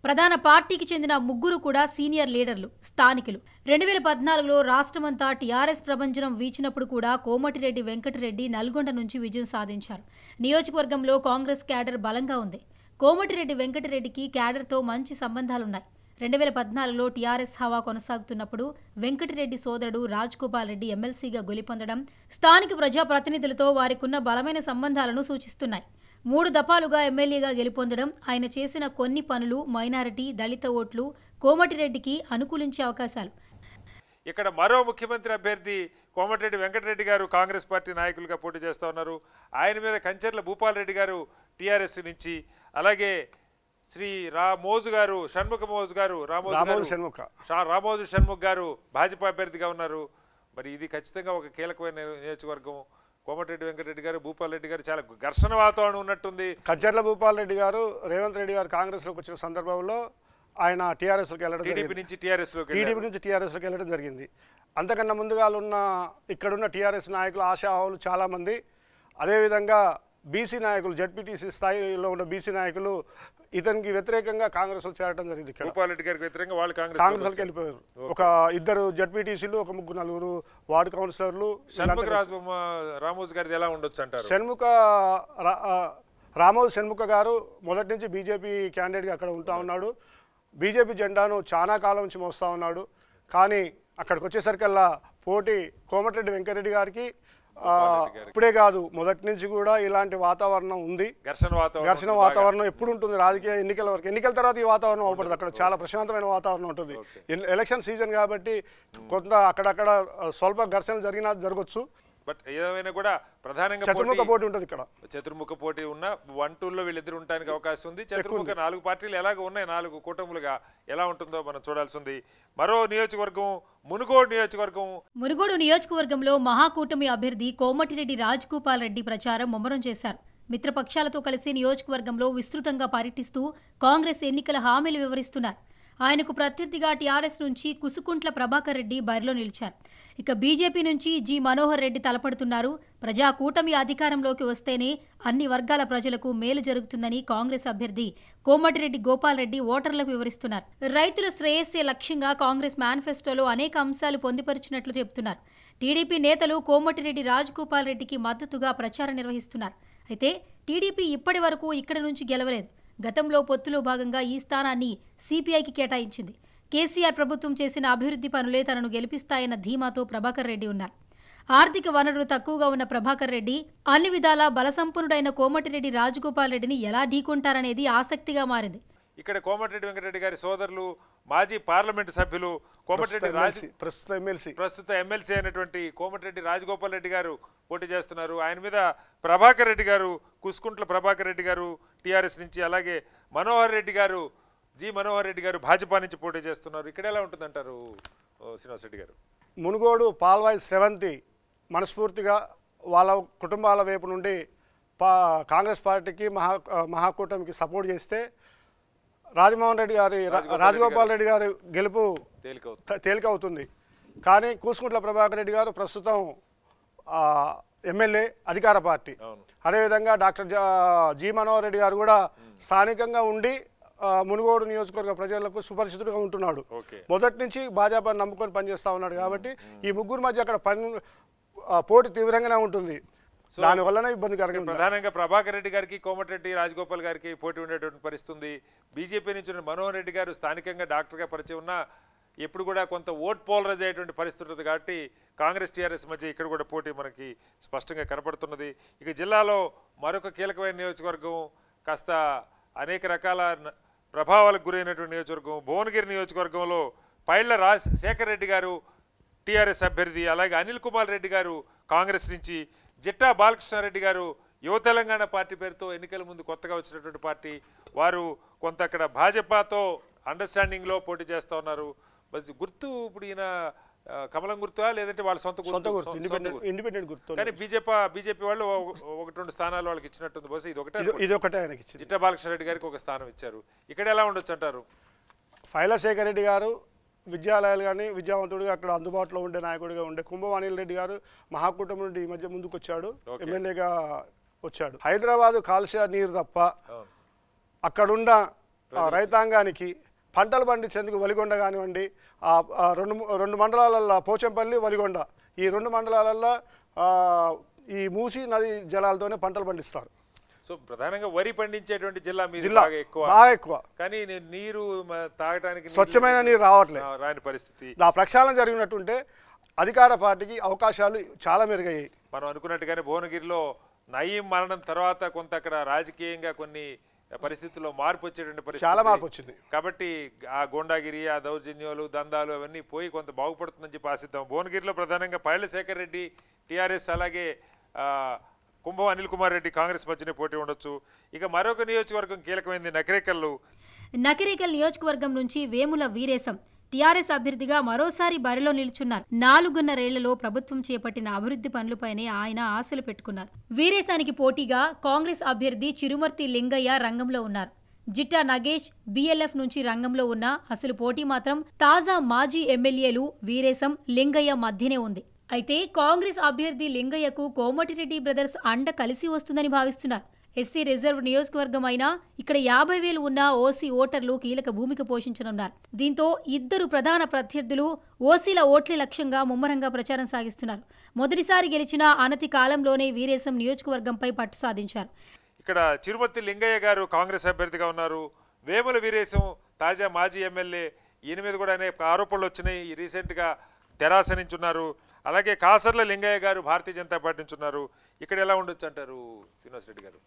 ప్రధాన పార్టీకి చెందిన ముగ్గురు కూడా సీనియర్ లీడర్లు స్థానికులు రెండు వేల పద్నాలుగులో రాష్ట్రమంతా టీఆర్ఎస్ ప్రభంజనం వీచినప్పుడు కూడా కోమటిరెడ్డి వెంకటరెడ్డి నల్గొండ నుంచి విజయం సాధించారు నియోజకవర్గంలో కాంగ్రెస్ క్యాడర్ బలంగా ఉంది కోమటిరెడ్డి వెంకటరెడ్డికి క్యాడర్తో మంచి సంబంధాలున్నాయి రెండు వేల పద్నాలుగులో టీఆర్ఎస్ హవా కొనసాగుతున్నప్పుడు వెంకటరెడ్డి సోదరుడు రాజ్ గోపాల్ రెడ్డి ఎమ్మెల్సీగా గెలుపొందడం స్థానిక ప్రజాప్రతినిధులతో వారికున్న బలమైన సంబంధాలను సూచిస్తున్నాయి మూడు దఫాలుగా ఎమ్మెల్యేగా గెలుపొందడం ఆయన చేసిన కొన్ని పనులు మైనారిటీ దళిత ఓట్లు కోమటిరెడ్డికి అనుకూలించే అవకాశాలు ఇక్కడ మరో ముఖ్యమంత్రి అభ్యర్థి కోమటిరెడ్డి వెంకటరెడ్డి గారు కాంగ్రెస్ పార్టీ నాయకులుగా పోటీ చేస్తూ ఉన్నారు ఆయన మీద కంచర్ల భూపాల్ రెడ్డి గారు టీఆర్ఎస్ నుంచి అలాగే శ్రీ రామోజు గారు షణ్ముఖ మోజు గారు రామోజు రామోజు గారు షణ్ముఖ. షా- రామోజు షణ్ముఖ్ గారు భాజపా అభ్యర్థిగా ఉన్నారు మరి ఇది ఖచ్చితంగా ఒక కీలకమైన నియోజకవర్గం కోమటిరెడ్డి వెంకటరెడ్డి గారు భూపాల్ రెడ్డి గారు చాలా ఘర్షణ వాతావరణం ఉన్నట్టుంది కచ్చర్ల భూపాల్ రెడ్డి గారు రేవంత్ రెడ్డి గారు కాంగ్రెస్లోకి వచ్చిన సందర్భంలో ఆయన టీఆర్ఎస్లోకి వెళ్ళడం టీడీపీ జరిగింది నుంచి టీఆర్ఎస్లోకి టీడీపీ నుంచి టీఆర్ఎస్లోకి వెళ్ళడం జరిగింది అంతకన్నా ముందుగా ఉన్న ఇక్కడున్న టీఆర్ఎస్ నాయకులు ఆశావాహులు చాలామంది అదేవిధంగా బీసీ నాయకులు జడ్పీటీసీ స్థాయిలో ఉన్న బీసీ నాయకులు ఇతనికి వ్యతిరేకంగా కాంగ్రెస్లో చేరడం జరిగింది ఇక్కడ భూపాల్ రెడ్డి గారికి వ్యతిరేకంగా వాళ్ళు కాంగ్రెస్ కాంగ్రెస్లోకి వెళ్ళిపోయారు ఒక ఇద్దరు జడ్పీటీసీలు ఒక ముగ్గురు నలుగురు వార్డు కౌన్సిలర్లు షణ్ముఖ రాజు రామోజు గారిది ఎలా ఉండొచ్చు అంటారు షణ్ముఖ రా- ఆ, రామోజు షణ్ముఖ గారు మొదటి నుంచి బీజేపీ క్యాండిడేట్గా అక్కడ ఉంటా ఉన్నాడు బీజేపీ జెండాను చాలా కాలం నుంచి మోస్తా ఉన్నాడు కానీ అక్కడికి వచ్చేసరికల్లా పోటీ కోమటిరెడ్డి వెంకరెడ్డి గారికి ఆ, ఇప్పుడే కాదు మొదటి నుంచి కూడా ఇలాంటి వాతావరణం ఉంది ఘర్షణ వాతావరణం ఘర్షణ ఉంది బాగా. వాతావరణం ఎప్పుడు ఉంటుంది రాజకీయ ఎన్నికల వరకు ఎన్నికల తర్వాత ఈ వాతావరణం అవపడదు అక్కడ చాలా ప్రశాంతమైన వాతావరణం ఉంటుంది ఎన్- ఎలక్షన్ సీజన్ కాబట్టి కొంత అక్కడక్కడ ఆ, స్వల్ప ఘర్షణలు జరిగినా జరగచ్చు బట్ ఏమైనా కూడా ప్రధానంగా చతుర్ముఖ పోటీ పోటీ ఉంటుంది ఇక్కడ చతుర్ముఖ పోటీ ఉన్న వన్ టూల్లో వీళ్ళిద్దరు ఉండడానికి అవకాశం ఉంది చతుర్ముఖ నాలుగు పార్టీలు ఎలాగ ఉన్నాయి నాలుగు కూటములుగా ఎలా ఉంటుందో మనం చూడాల్సి ఉంది మరో నియోజకవర్గం మునుగోడు నియోజకవర్గం మునుగోడు నియోజకవర్గంలో మహాకూటమి అభ్యర్థి కోమటిరెడ్డి రాజ్ గోపాల్ రెడ్డి ప్రచారం ముమ్మరం చేశారు మిత్రపక్షాలతో కలిసి నియోజకవర్గంలో విస్తృతంగా పర్యటిస్తూ కాంగ్రెస్ ఎన్నికల హామీలు వివరిస్తున్నారు ఆయనకు ప్రత్యర్థిగా టీఆర్ఎస్ నుంచి కుసుకుంట్ల ప్రభాకర్ రెడ్డి బరిలో నిలిచారు ఇక బీజేపీ నుంచి జి మనోహర్ రెడ్డి తలపడుతున్నారు ప్రజా కూటమి అధికారంలోకి వస్తేనే అన్ని వర్గాల ప్రజలకు మేలు జరుగుతుందని కాంగ్రెస్ అభ్యర్థి కోమటిరెడ్డి గోపాల్ రెడ్డి ఓటర్లకు వివరిస్తున్నారు రైతుల శ్రేయస్సే లక్ష్యంగా కాంగ్రెస్ మేనిఫెస్టోలో అనేక అంశాలు పొందుపరిచినట్లు చెబుతున్నారు టీడీపీ నేతలు కోమటిరెడ్డి రాజగోపాల్ రెడ్డికి మద్దతుగా ప్రచారం నిర్వహిస్తున్నారు అయితే టీడీపీ ఇప్పటి వరకు ఇక్కడి నుంచి గెలవలేదు గతంలో పొత్తులో భాగంగా ఈ స్థానాన్ని సిపిఐకి కేటాయించింది కేసీఆర్ ప్రభుత్వం చేసిన అభివృద్ధి పనులే తనను గెలిపిస్తాయన్న ధీమాతో ప్రభాకర్ రెడ్డి ఉన్నారు ఆర్థిక వనరులు తక్కువగా ఉన్న ప్రభాకర్ రెడ్డి అన్ని విధాలా బలసంపన్నుడైన కోమటిరెడ్డి రాజగోపాల్ రెడ్డిని ఎలా ఢీకొంటారనేది ఆసక్తిగా మారింది ఇక్కడ కోమటిరెడ్డి వెంకటరెడ్డి గారి సోదరులు మాజీ పార్లమెంటు సభ్యులు కోమటిరెడ్డి రాజు ఎమ్మెల్సీ ప్రస్తుత ఎమ్మెల్సీ ప్రస్తుత ఎమ్మెల్సీ అయినటువంటి కోమటిరెడ్డి రాజగోపాల్ రెడ్డి గారు పోటీ చేస్తున్నారు ఆయన మీద ప్రభాకర్ రెడ్డి గారు కుస్కుంట్ల ప్రభాకర్ రెడ్డి గారు టీఆర్ఎస్ నుంచి అలాగే మనోహర్ రెడ్డి గారు జి మనోహర్ రెడ్డి గారు భాజపా నుంచి పోటీ చేస్తున్నారు ఇక్కడ ఎలా ఉంటుందంటారు ఓ, శ్రీనివాస్ రెడ్డి గారు మునుగోడు పాల్వాయి శ్రవంతి మనస్ఫూర్తిగా వాళ్ళ కుటుంబాల వైపు నుండి పా కాంగ్రెస్ పార్టీకి మహా మహాకూటమికి సపోర్ట్ చేస్తే రాజమోహన్ రెడ్డి గారి రా- రాజగోపాల్ రెడ్డి గారి గెలుపు తేలికవుతుంది త- తేలిక అవుతుంది కానీ కూసుకుంట్ల ప్రభాకర్ రెడ్డి గారు ప్రస్తుతం ఆ, ఎమ్మెల్యే అధికార పార్టీ అవును. అదేవిధంగా డాక్టర్ జా- జి మనోహర్ రెడ్డి గారు కూడా స్థానికంగా ఉండి ఆ, మునుగోడు నియోజకవర్గ ప్రజలకు సుపరిచితుడుగా ఉంటున్నాడు ఓకే మొదటి నుంచి భాజపాను నమ్ముకొని పనిచేస్తా ఉన్నాడు కాబట్టి ఈ ముగ్గురు మధ్య అక్కడ పని ఆ, పోటీ తీవ్రంగానే ఉంటుంది దానివల్లనే ఇబ్బందికరంగా ఉంది ప్రధానంగా ప్రభాకర్ రెడ్డి గారికి కోమటిరెడ్డి రాజగోపాల్ గారికి పోటీ ఉండేటువంటి పరిస్థితి ఉంది బీజేపీ నుంచి ఉన్న మనోహర్ రెడ్డి గారు స్థానికంగా డాక్టర్గా పరిచయం ఉన్నా ఎప్పుడు కూడా కొంత ఓట్ పోలరైజ్ అయ్యేటువంటి పరిస్థితి ఉంటుంది కాబట్టి కాంగ్రెస్ టీఆర్ఎస్ మధ్య ఇక్కడ కూడా పోటీ మనకి స్పష్టంగా కనపడుతున్నది ఇక జిల్లాలో మరొక కీలకమైన నియోజకవర్గం కాస్త అనేక రకాల న- ప్రభావాలకు గురైనటువంటి నియోజకవర్గం భువనగిరి నియోజకవర్గంలో పైళ్ల రాజ్ శేఖర్ రెడ్డి గారు టీఆర్ఎస్ అభ్యర్థి అలాగే అనిల్ కుమార్ రెడ్డి గారు కాంగ్రెస్ నుంచి జిట్టా బాలకృష్ణారెడ్డి గారు యువ తెలంగాణ పార్టీ పేరుతో ఎన్నికల ముందు కొత్తగా వచ్చినటువంటి పార్టీ వారు కొంత అక్కడ భాజపాతో అండర్స్టాండింగ్లో పోటీ చేస్తూ ఉన్నారు బస్ గుర్తు ఇప్పుడు ఈయన ఆ, కమలం గుర్తా లేదంటే వాళ్ళ సొంత సొంత గుర్తు సొంత ఇండిపెండెంట్ గుర్తు. ఇండిపెండెంట్ గుర్తు కానీ బీజేపీ బీజేపీ వాళ్ళు ఒక- ఒకటి రెండు స్థానాలు వాళ్ళకి ఇచ్చినట్టుంది బస్ ఇది ఒకటే ఇది ఇది ఒకటే ఆయనకి ఇచ్చింది జిట్టా బాలకృష్ణారెడ్డి గారికి ఒక స్థానం ఇచ్చారు ఇక్కడ ఎలా ఉండొచ్చు అంటారు ఫైలశేఖర్ రెడ్డి గారు విద్యాలయాలు కానీ విద్యావంతుడిగా అక్కడ అందుబాటులో ఉండే నాయకుడిగా ఉండే కుంభవాణిల్ రెడ్డి గారు మహాకూటమి నుండి ఈ మధ్య ముందుకు వచ్చాడు Okay. ఎమ్మెల్యేగా వచ్చాడు హైదరాబాదు కాలుష్య నీరు తప్ప అవును అక్కడున్న ఆ, రైతాంగానికి పంటలు పండించేందుకు వలిగొండ కానివ్వండి ఆ ఆ రెండు ము- రెండు మండలాలలో పోచంపల్లి వలిగొండ ఈ రెండు మండలాలలో ఆ, ఈ మూసి నది జలాలతోనే పంటలు పండిస్తారు సో ప్రధానంగా వరి పండించేటువంటి జిల్లా మీది జిల్లా బాగా ఎక్కువ బాగా ఎక్కువ కానీ నీ- నీరు మ- తాగడానికి నీళ్ళు స్వచ్ఛమైన నీరు రావట్లేదు రా- రాని పరిస్థితి ఆ ప్రక్షాళన జరిగినట్టుంటే అధికార పార్టీకి అవకాశాలు చాలా మెరుగయ్యాయి మనం అనుకున్నట్టుగానే భువనగిరిలో నయీం మరణం తర్వాత కొంత అక్కడ రాజకీయంగా కొన్ని పరిస్థితుల్లో మార్పు వచ్చేటువంటి పరిస్థితి చాలా ఉంది. మార్పు వచ్చింది కాబట్టి ఆ గోండాగిరి ఆ దౌర్జన్యాలు దందాలు అవన్నీ పోయి కొంత బాగుపడుతుందని చెప్పి ఆశిద్దాం భువనగిరిలో ప్రధానంగా పైల శేఖర్ రెడ్డి టీఆర్ఎస్ అలాగే ఆ, కుంభం అనిల్ కుమార్ రెడ్డి కాంగ్రెస్ మధ్యనే పోటీ ఉండొచ్చు ఇక మరొక నియోజకవర్గం కీలకమైంది నకరేకల్లు నకిరేకల్ నియోజకవర్గం నుంచి వేముల వీరేశం టీఆర్ఎస్ అభ్యర్థిగా మరోసారి బరిలో నిల్చున్నారు నాలుగున్నరేళ్లలో ప్రభుత్వం చేపట్టిన అభివృద్ధి పనులపైనే ఆయన ఆశలు పెట్టుకున్నారు వీరేశానికి పోటీగా కాంగ్రెస్ అభ్యర్థి చిరుమర్తి లింగయ్య రంగంలో ఉన్నారు జిట్టా నగేష్ బీఎల్ఎఫ్ నుంచి రంగంలో ఉన్న అసలు పోటీ మాత్రం తాజా మాజీ ఎమ్మెల్యేలు వీరేశం లింగయ్య మధ్యనే ఉంది అయితే కాంగ్రెస్ అభ్యర్థి లింగయ్యకు కోమటిరెడ్డి బ్రదర్స్ అండ కలిసి వస్తుందని భావిస్తున్నారు ఎస్సీ రిజర్వ్ నియోజకవర్గం అయినా ఇక్కడ యాభై వేలు ఉన్న ఓసీ ఓటర్లు కీలక భూమిక పోషించనున్నారు దీంతో ఇద్దరు ప్రధాన ప్రత్యర్థులు ఓసీల ఓట్లే లక్ష్యంగా ముమ్మరంగా ప్రచారం సాగిస్తున్నారు మొదటిసారి గెలిచిన అనతి కాలంలోనే వీరేశం నియోజకవర్గంపై పట్టు సాధించారు ఇక్కడ చిరుమతి లింగయ్య గారు కాంగ్రెస్ అభ్యర్థిగా ఉన్నారు వేముల వీరేశం తాజా మాజీ ఎమ్మెల్యే ఈయన మీద కూడా అనేక ఆరోపణలు వచ్చినాయి రీసెంట్గా తెరాస నుంచి ఉన్నారు అలాగే కాసర్ల లింగయ్య గారు భారతీయ జనతా పార్టీ నుంచి ఉన్నారు ఇక్కడ ఎలా ఉండొచ్చు అంటారు శ్రీనివాస్ రెడ్డి గారు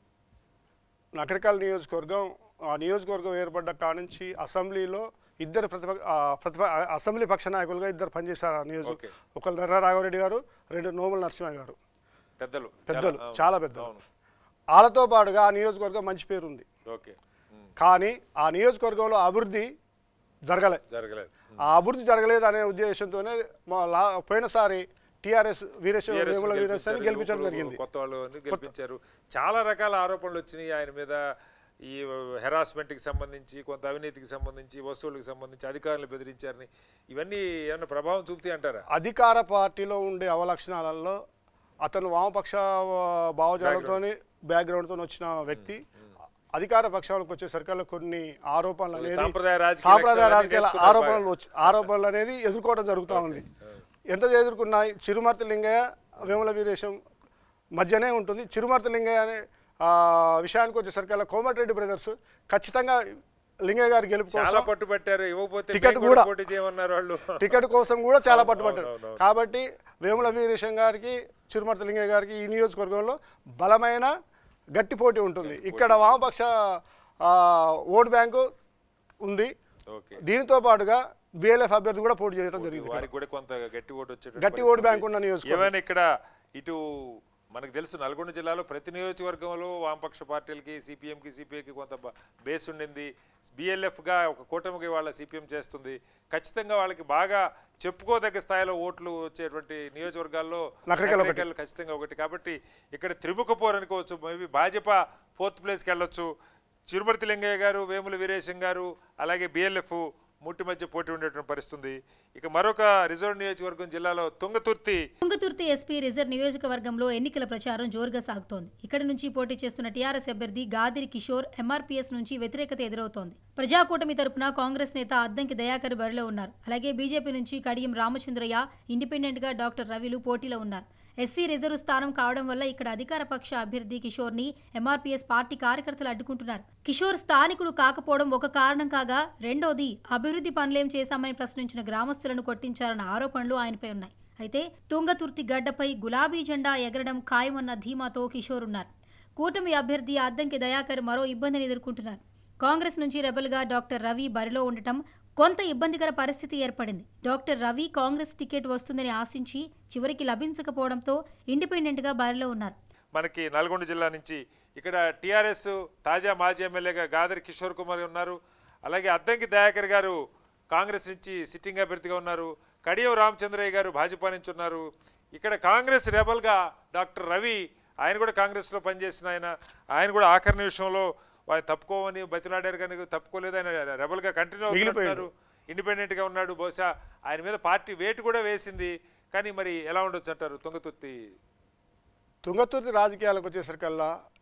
నకరికల్ నియోజకవర్గం ఆ నియోజకవర్గం ఏర్పడ్డ కాడ నుంచి అసెంబ్లీలో ఇద్దరు ప్రతిప ఆ, ప్రతిప ఆ, అసెంబ్లీ పక్ష నాయకులుగా ఇద్దరు పనిచేశారు ఆ ఓకే. నియోజకవర్గం ఒకరు నర్రా రాఘవరెడ్డి గారు రెండు నోముల నరసింహ గారు పెద్దలు పెద్దలు అవును. చాలా పెద్దలు అవును వాళ్ళతో పాటుగా ఆ నియోజకవర్గం మంచి పేరు ఉంది ఓకే ఉమ్, కానీ ఆ నియోజకవర్గంలో అభివృద్ధి జరగలే జరగలేదు ఆ అభివృద్ధి జరగలేదు అనే ఉద్దేశంతోనే మా లా పోయినసారి టీఆర్ఎస్ వీరేశ్వర TRS వేముల వీరేశ్వరిని గెలిపించారు, గెలిపించడం యువకులు జరిగింది కొత్త వాళ్ళు గెలిపించారు చాలా రకాల ఆరోపణలు వచ్చినాయి ఆయన మీద ఈ హెరాస్మెంట్కి సంబంధించి కొంత అవినీతికి సంబంధించి వస్తువులకు సంబంధించి అధికారులు బెదిరించారని ఇవన్నీ ఏమైనా ప్రభావం చూపుతాయి అంటారా అధికార పార్టీలో ఉండే అవలక్షణాలలో అతను వామపక్ష భావజాలంతో బ్యాక్గ్రౌండ్తో వచ్చిన వ్యక్తి అధికార పక్షాలకు వచ్చేసరికల్లా కొన్ని ఆరోపణలు అనేది సాంప్రదాయ రాజకీయ సాంప్రదాయ లక్షణాలన్నీ రాజకీయాల నేర్చుకున్నారు ఆరోపణలు వచ్చి- ఆరోపణలు అనేది ఎదుర్కోవడం జరుగుతూ ఉంది ఎంత ఎదుర్కొన్నాయి చిరుమర్తి లింగయ్య వేముల వీరేశం మధ్యనే ఉంటుంది చిరుమర్తి లింగయ్య అనే ఆ, విషయానికి వచ్చేసరికల్లా కోమటిరెడ్డి బ్రదర్స్ ఖచ్చితంగా లింగయ్య గారి గెలుపు చాలా కోసం పట్టుబట్టారు ఇవ్వకపోతే టికెట్ మేము కూడా కూడా. పోటీ చేయమన్నారు వాళ్ళు టికెట్ కోసం కూడా చాలా పట్టుబట్టారు కాబట్టి వేముల వీరేశం గారికి చిరుమర్తి లింగయ్య గారికి ఈ నియోజకవర్గంలో బలమైన గట్టి పోటీ ఉంటుంది ఇక్కడ వామపక్ష ఆ, ఓటు బ్యాంకు ఉంది ఓకే దీనితో పాటుగా బిఎల్ఎఫ్ అభ్యర్థి కూడా పోటీ చేయడం జరిగింది వారికి కూడా కొంత గట్టి ఓటు వచ్చేటట్టు గట్టి ఓటు పరిస్థితి. బ్యాంక్ ఉన్న నియోజకవర్గం. ఏమైనా ఇక్కడ ఇటు మనకు తెలుసు నల్గొండ జిల్లాలో ప్రతి నియోజకవర్గంలో వామపక్ష పార్టీలకి సిపిఎంకి సిపిఐకి కొంత బ- బేస్ ఉండింది బిఎల్ఎఫ్గా ఒక కూటమికి వాళ్ళ సిపిఎం చేస్తుంది ఖచ్చితంగా వాళ్ళకి బాగా చెప్పుకోదగ్గ స్థాయిలో ఓట్లు వచ్చేటువంటి నియోజకవర్గాల్లో నకరికల్ ఒకటి. నకరికల్ ఖచ్చితంగా ఒకటి కాబట్టి ఇక్కడ త్రిముఖ పోరు అనుకోవచ్చు మేబీ భాజపా ఫోర్త్ ప్లేస్కి వెళ్ళొచ్చు చిరుమర్తి లింగయ్య గారు వేముల వీరేశం గారు అలాగే బిఎల్ఎఫ్ ముట్టి మధ్య పోటీ ఉండేటువంటి పరిస్థితి ఉంది. ఇక మరొక రిజర్వ్ నియోజకవర్గం జిల్లాలో తుంగతుర్తి తుంగతుర్తి ఎస్పీ రిజర్వ్ నియోజకవర్గంలో ఎన్నికల ప్రచారం జోరుగా సాగుతోంది ఇక్కడి నుంచి పోటీ చేస్తున్న టీఆర్ఎస్ అభ్యర్థి గాదిరి కిషోర్ ఎంఆర్పీఎస్ నుంచి వ్యతిరేకత ఎదురవుతోంది ప్రజాకూటమి తరపున కాంగ్రెస్ నేత అద్దంకి దయాకర్ బరిలో ఉన్నారు అలాగే బీజేపీ నుంచి కడియం రామచంద్రయ్య ఇండిపెండెంట్ గా డాక్టర్ రవిలు పోటీలో ఉన్నారు ఎస్సీ రిజర్వ్ స్థానం కావడం వల్ల ఇక్కడ అధికార పక్ష అభ్యర్థి కిషోర్ ని ఎంఆర్పీఎస్ పార్టీ కార్యకర్తలు అడ్డుకుంటున్నారు కిషోర్ స్థానికుడు కాకపోవడం ఒక కారణం కాగా రెండోది అభివృద్ధి పనులేం చేశామని ప్రశ్నించిన గ్రామస్తులను కొట్టించారన్న ఆరోపణలు ఆయనపై ఉన్నాయి అయితే తుంగతుర్తి గడ్డపై గులాబీ జెండా ఎగరడం ఖాయమన్న ధీమాతో కిషోర్ ఉన్నారు కూటమి అభ్యర్థి అద్దంకి దయాకర్ మరో ఇబ్బందిని ఎదుర్కొంటున్నారు కాంగ్రెస్ నుంచి రెబల్గా డాక్టర్ రవి బరిలో ఉండటం కొంత ఇబ్బందికర పరిస్థితి ఏర్పడింది డాక్టర్ రవి కాంగ్రెస్ టికెట్ వస్తుందని ఆశించి చివరికి లభించకపోవడంతో ఇండిపెండెంట్గా బరిలో ఉన్నారు మనకి నల్గొండ జిల్లా నుంచి ఇక్కడ టీఆర్ఎస్ తాజా మాజీ ఎమ్మెల్యేగా గాదరి కిషోర్ కుమార్ ఉన్నారు అలాగే అద్దంకి దయాకర్ గారు కాంగ్రెస్ నుంచి సిట్టింగ్ అభ్యర్థిగా ఉన్నారు కడియం రామచంద్రయ్య గారు భాజపా నుంచి ఉన్నారు ఇక్కడ కాంగ్రెస్ రెబల్గా డాక్టర్ రవి ఆయన కూడా కాంగ్రెస్లో పనిచేసిన ఆయన ఆయన కూడా ఆఖరి నిమిషంలో ఆయన తప్పుకోమని బతిలాడారు కానీ తప్పుకోలేదు ఆయన రెబల్గా కంటిన్యూ అవుతున్నారు ఇండిపెండెంట్గా ఉన్నాడు బహుశా ఆయన మీద పార్టీ వేటు కూడా వేసింది కానీ మరి ఎలా ఉండొచ్చు అంటారు తుంగతుర్తి తుంగతుర్తి రాజకీయాలకు వచ్చేసరికల్లా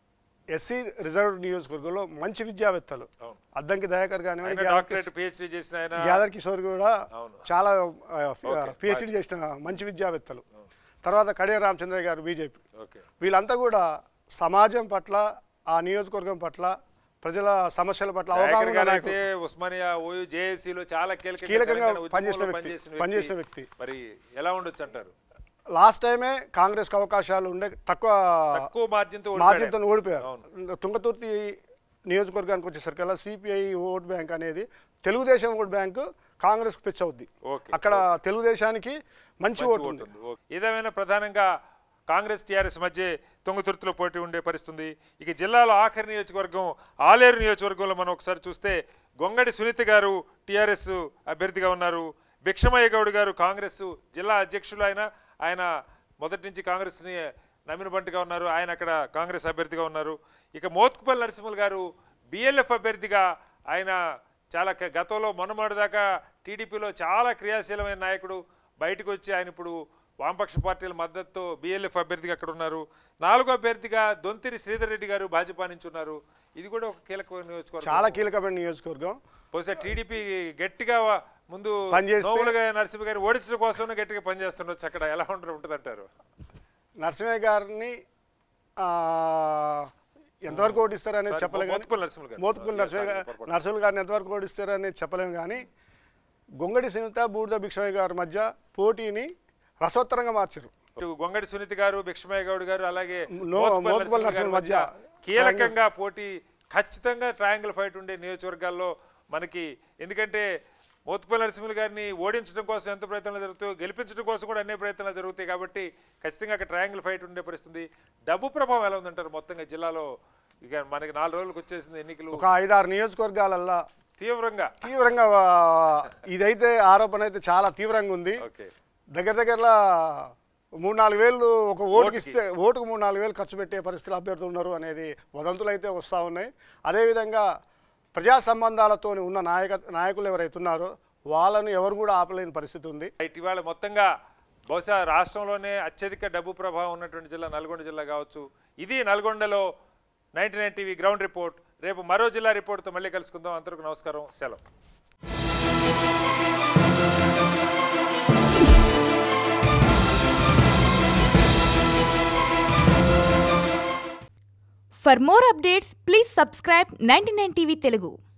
ఎస్సీ రిజర్వ్ నియోజకవర్గంలో మంచి విద్యావేత్తలు అవును. అద్దంకి దయాకర్ ఆయన కానివ్వండి గ్యాదర్ డాక్టరేట్ పిహెచ్డి చేసిన ఆయన గ్యాదర్ కిషోర్ కూడా అవును. చాలా ఓకే, పిహెచ్డి చేసిన మంచి విద్యావేత్తలు తర్వాత కడియ రామచంద్ర గారు బీజేపీ ఓకే వీళ్ళంతా కూడా సమాజం పట్ల ఆ నియోజకవర్గం పట్ల ప్రజల సమస్యల పట్ల అవగాహన దయాకర్ ఉన్న గారు నాయకుడు. అయితే ఉస్మానియా ఓయూ జేఏసీలో చాలా కీలకంగా కీలకంగా తెలంగాణ ఉద్యమంలో పనిచేసిన వ్యక్తి, పనిచేసిన పనిచేసిన వ్యక్తి. మరి ఎలా ఉండొచ్చు అంటారు లాస్ట్ టైమే కాంగ్రెస్కి అవకాశాలు ఉండే తక్కువ తక్కువ మార్జిన్తో మార్జిన్తో ఓడిపోయాడు. ఓడిపోయారు తుంగతుర్తి నియోజకవర్గానికి వచ్చేసరికల్లా సిపిఐ ఓట్ బ్యాంక్ అనేది తెలుగుదేశం ఓట్ బ్యాంక్ కాంగ్రెస్కి పిచ్ అవుద్ది ఓకే, అక్కడ తెలుగుదేశానికి మంచి మంచి ఓటు ఓటు ఉంది ఉంది. ఓకే. ఏదేమైనా ప్రధానంగా కాంగ్రెస్ టీఆర్ఎస్ మధ్య తొంగతుర్తిలో పోటీ ఉండే పరిస్థితుంది ఇక జిల్లాలో ఆఖరి నియోజకవర్గం ఆలేరు నియోజకవర్గంలో మనం ఒకసారి చూస్తే గొంగడి సునీత గారు టీఆర్ఎస్ అభ్యర్థిగా ఉన్నారు భిక్షమయ్య గౌడ్ గారు కాంగ్రెస్ జిల్లా అధ్యక్షులు ఆయన ఆయన మొదటి నుంచి కాంగ్రెస్ని నమ్మిన బంటుగా ఉన్నారు ఆయన అక్కడ కాంగ్రెస్ అభ్యర్థిగా ఉన్నారు ఇక మోత్కుపల్లి నరసింహులు గారు బిఎల్ఎఫ్ అభ్యర్థిగా ఆయన చాలా క- గతంలో మొన్నమాటిదాకా టీడీపీలో చాలా క్రియాశీలమైన నాయకుడు బయటకు వచ్చి ఆయన ఇప్పుడు వామపక్ష పార్టీల మద్దతుతో బిఎల్ఎఫ్ అభ్యర్థిగా అక్కడ ఉన్నారు నాలుగో అభ్యర్థిగా దొంతిరి శ్రీధర్ రెడ్డి గారు భాజపా నుంచి ఉన్నారు ఇది కూడా ఒక కీలకమైన నియోజకవర్గం చాలా కీలకమైన నియోజకవర్గం బహుశా టీడీపీ గట్టిగా ముందు పనిచేస్తే- నోములుగా నరసింహ గారు ఓడించడం కోసం గట్టిగా పనిచేస్తుండొచ్చు అక్కడ ఎలా ఉంటుంది ఉంటుంది అంటారు నరసింహయ్య గారిని ఆ, ఎంతవరకు ఓడిస్తారనేది సారీ, చెప్పలేము కానీ- మోత్కుపల్లి నరసింహులు గారు. మోత్కుపల్లి ఆ, నరసింహ సారీ, గారు పొరపాటు. నరసింహులు గారిని ఎంతవరకు ఓడిస్తారనేది చెప్పలేము కానీ గొంగడి సునీత బూడిద భిక్షమయ్య గారి మధ్య పోటీని రసోత్తరంగా మార్చారు ఇటు గొంగడి సునీత గారు భిక్షమయ్య గౌడ్ గారు అలాగే నో- మోత్కుపల్లి మోత్కుపల్లి నరసింహులు గారి నరసింహుల మధ్య మధ్య కీలకంగా పోటీ ఖచ్చితంగా ట్రయాంగిల్ ఫైట్ ఉండే నియోజకవర్గాల్లో మనకి ఎందుకంటే మోత్కుపల్లి నరసింహులు గారిని ఓడించడం కోసం ఎంత ప్రయత్నాలు జరుగుతాయో గెలిపించడం కోసం కూడా అన్ని ప్రయత్నాలు జరుగుతాయి కాబట్టి ఖచ్చితంగా అక్కడ ట్రయాంగిల్ ఫైట్ ఉండే పరిస్థితి డబ్బు ప్రభావం ఎలా ఉందంటారు మొత్తంగా జిల్లాలో ఇక మనకి నాలుగు రోజులకు వచ్చేసింది ఎన్నికలు ఒక ఐదారు నియోజకవర్గాలల్లో తీవ్రంగా తీవ్రంగా ఆ, ఇదైతే ఆరోపణ అయితే చాలా తీవ్రంగా ఉంది ఓకే దగ్గర దగ్గరలో మూడు నాలుగు వేలు ఒక ఓటుకి ఓటుకి. ఇస్తే ఓటుకు మూడు నాలుగు వేలు ఖర్చు పెట్టే పరిస్థితులు అభ్యర్థులు ఉన్నారు అనేది వదంతులు అయితే వస్తూ ఉన్నాయి అదేవిధంగా ప్రజా సంబంధాలతో ఉన్న నాయక నాయకులు ఎవరైతే ఉన్నారో వాళ్ళని ఎవరు కూడా ఆపలేని పరిస్థితి ఉంది రైట్ ఇవాళ మొత్తంగా బహుశా రాష్ట్రంలోనే అత్యధిక డబ్బు ప్రభావం ఉన్నటువంటి జిల్లా నల్గొండ జిల్లా కావచ్చు ఇది నల్గొండలో ninety nine TV ground report రేపు మరో జిల్లా రిపోర్ట్తో మళ్ళీ కలుసుకుందాం అందరికీ నమస్కారం సెలవు For more updates, please subscribe 99 TV Telugu.